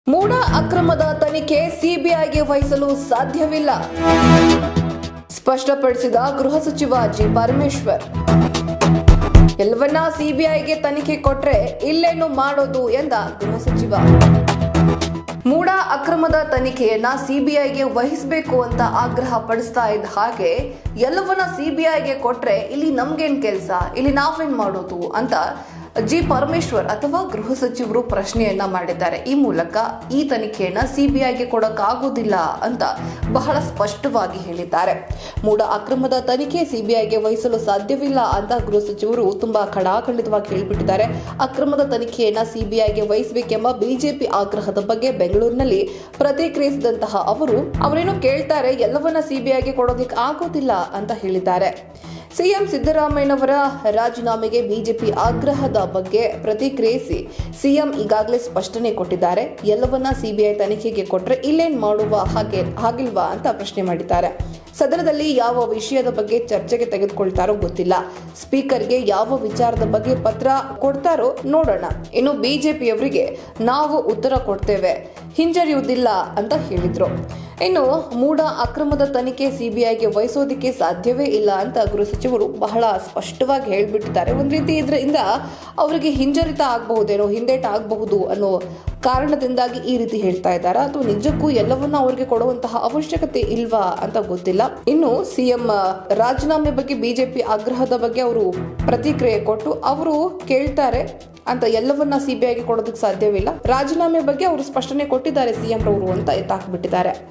ಮೂಡ ಅಕ್ರಮದ ತನಿಖೆ ಸಿಬಿಐಗೆ ವಹಿಸಲು ಸಾಧ್ಯವಿಲ್ಲ ಸ್ಪಷ್ಟಪಡಿಸಿದ ಗೃಹ ಸಚಿವ ಜಿ ಪರಮೇಶ್ವರ್ ಎಲ್ಲವನ್ನ ಸಿಬಿಐಗೆ ತನಿಖೆ ಕೊಟ್ರೆ ಇಲ್ಲೇನು ಮಾಡೋದು ಎಂದ ಗೃಹ ಸಚಿವ ಮೂಡ ಅಕ್ರಮದ ತನಿಖೆಯನ್ನ ಸಿಬಿಐಗೆ ವಹಿಸಬೇಕು ಅಂತ ಆಗ್ರಹ ಪಡಿಸ್ತಾ ಇದ್ದ ಹಾಗೆ ಎಲ್ಲವನ್ನ ಸಿಬಿಐಗೆ ಕೊಟ್ರೆ ಇಲ್ಲಿ ನಮ್ಗೇನ್ ಕೆಲಸ ಇಲ್ಲಿ ನಾವೇನ್ ಮಾಡೋದು ಅಂತ ಜಿ ಪರಮೇಶ್ವರ್ ಅಥವಾ ಗೃಹ ಸಚಿವರು ಪ್ರಶ್ನೆಯನ್ನ ಮಾಡಿದ್ದಾರೆ ಈ ಮೂಲಕ ಈ ತನಿಖೆಯನ್ನ ಸಿಬಿಐಗೆ ಕೊಡಕ್ಕಾಗೋದಿಲ್ಲ ಅಂತ ಬಹಳ ಸ್ಪಷ್ಟವಾಗಿ ಹೇಳಿದ್ದಾರೆ ಮೂಡ ಅಕ್ರಮದ ತನಿಖೆ ಸಿಬಿಐಗೆ ವಹಿಸಲು ಸಾಧ್ಯವಿಲ್ಲ ಅಂತ ಗೃಹ ಸಚಿವರು ತುಂಬಾ ಖಡಾಖಂಡಿತವಾಗಿ ಹೇಳಿಬಿಟ್ಟಿದ್ದಾರೆ ಅಕ್ರಮದ ತನಿಖೆಯನ್ನ ಸಿಬಿಐಗೆ ವಹಿಸಬೇಕೆಂಬ ಬಿಜೆಪಿ ಆಗ್ರಹದ ಬಗ್ಗೆ ಬೆಂಗಳೂರಿನಲ್ಲಿ ಪ್ರತಿಕ್ರಿಯಿಸಿದಂತಹ ಅವರು ಅವರೇನು ಕೇಳ್ತಾರೆ ಎಲ್ಲವನ್ನ ಸಿಬಿಐಗೆ ಕೊಡೋದಕ್ಕೆ ಆಗೋದಿಲ್ಲ ಅಂತ ಹೇಳಿದ್ದಾರೆ ಸಿಎಂ ಸಿದ್ದರಾಮಯ್ಯನವರ ರಾಜೀನಾಮೆಗೆ ಬಿಜೆಪಿ ಆಗ್ರಹದ ಬಗ್ಗೆ ಪ್ರತಿಕ್ರಿಯಿಸಿ ಸಿಎಂ ಈಗಾಗಲೇ ಸ್ಪಷ್ಟನೆ ಕೊಟ್ಟಿದ್ದಾರೆ ಎಲ್ಲವನ್ನ ಸಿಬಿಐ ತನಿಖೆಗೆ ಕೊಟ್ರೆ ಇಲ್ಲೇನ್ ಮಾಡುವ ಹಾಗೆ ಹಾಗಿಲ್ವಾ ಅಂತ ಪ್ರಶ್ನೆ ಮಾಡಿದ್ದಾರೆ ಸದನದಲ್ಲಿ ಯಾವ ವಿಷಯದ ಬಗ್ಗೆ ಚರ್ಚೆಗೆ ತೆಗೆದುಕೊಳ್ತಾರೋ ಗೊತ್ತಿಲ್ಲ ಸ್ಪೀಕರ್ಗೆ ಯಾವ ವಿಚಾರದ ಬಗ್ಗೆ ಪತ್ರ ಕೊಡ್ತಾರೋ ನೋಡೋಣ ಇನ್ನು ಬಿಜೆಪಿಯವರಿಗೆ ನಾವು ಉತ್ತರ ಕೊಡ್ತೇವೆ ಹಿಂಜರಿಯುವುದಿಲ್ಲ ಅಂತ ಹೇಳಿದ್ರು ಇನ್ನು ಮೂಡ ಅಕ್ರಮದ ತನಿಖೆ ಸಿಬಿಐಗೆ ವಹಿಸೋದಕ್ಕೆ ಸಾಧ್ಯವೇ ಇಲ್ಲ ಅಂತ ಗೃಹ ಸಚಿವರು ಬಹಳ ಸ್ಪಷ್ಟವಾಗಿ ಹೇಳ್ಬಿಟ್ಟಿದ್ದಾರೆ ಒಂದ್ ರೀತಿ ಇದರಿಂದ ಅವರಿಗೆ ಹಿಂಜರಿತ ಆಗಬಹುದೇನೋ ಹಿಂದೇಟ ಆಗಬಹುದು ಅನ್ನೋ ಕಾರಣದಿಂದಾಗಿ ಈ ರೀತಿ ಹೇಳ್ತಾ ಇದ್ದಾರೆ ಅಥವಾ ನಿಜಕ್ಕೂ ಎಲ್ಲವನ್ನ ಅವರಿಗೆ ಕೊಡುವಂತಹ ಅವಶ್ಯಕತೆ ಇಲ್ವಾ ಅಂತ ಗೊತ್ತಿಲ್ಲ ಇನ್ನು ಸಿಎಂ ರಾಜೀನಾಮೆ ಬಗ್ಗೆ ಬಿಜೆಪಿ ಆಗ್ರಹದ ಬಗ್ಗೆ ಅವರು ಪ್ರತಿಕ್ರಿಯೆ ಕೊಟ್ಟು ಅವರು ಕೇಳ್ತಾರೆ ಅಂತ ಎಲ್ಲವನ್ನ ಸಿಬಿಐಗೆ ಕೊಡೋದಕ್ಕೆ ಸಾಧ್ಯವಿಲ್ಲ ರಾಜೀನಾಮೆ ಬಗ್ಗೆ ಅವರು ಸ್ಪಷ್ಟನೆ ಕೊಟ್ಟಿದ್ದಾರೆ ಸಿಎಂ ರವರು ಅಂತ ಎತ್ತಾಕ್ಬಿಟ್ಟಿದ್ದಾರೆ